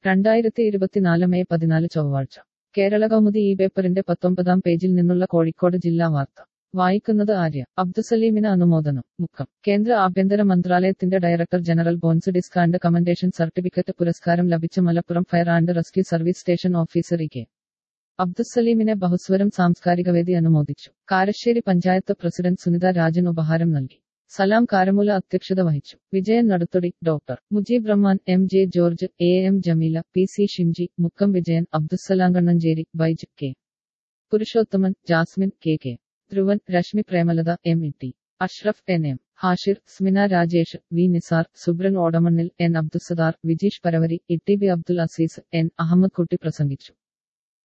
രണ്ടായിരത്തി ഇരുപത്തിനാല് മെയ് പതിനാല് ചൊവ്വാഴ്ച കേരള കൗമുദി ഈ പേപ്പറിന്റെ പത്തൊമ്പതാം പേജിൽ നിന്നുള്ള കോഴിക്കോട് ജില്ലാ വാർത്ത വായിക്കുന്നത് ആര്യ അബ്ദുസലീമിന് അനുമോദനം മുക്കം കേന്ദ്ര ആഭ്യന്തര മന്ത്രാലയത്തിന്റെ ഡയറക്ടർ ജനറൽ ബോൺസ് ഡിസ്കാണ്ട് കമൻഡേഷൻ സർട്ടിഫിക്കറ്റ് പുരസ്കാരം ലഭിച്ച Malappuram fire and rescue service station officer E K അബ്ദുസലീമിനെ ബഹുസ്വരം സാംസ്കാരികവേദി അനുമോദിച്ചു കാരശ്ശേരി പഞ്ചായത്ത് പ്രസിഡന്റ് സുനിത രാജൻ ഉപഹാരം നൽകി സലാം കാരമുല അധ്യക്ഷത വഹിച്ചു Vijayan Naduthodi doctor Mujeeb Rahman M J George A M Jameela P C Shimji Mukkam Vijayan Abdussalam Kannancheri Baij K Purushothaman Jasmin K K Dhruvan Rashmi Premalatha M E T Ashraf N M Hashir Smina Rajesh V Nisar Subran Odamannil N Abdussathar Vijeesh Paravari E T B Abdul Azeez N Ahammed Kutty പ്രസംഗിച്ചു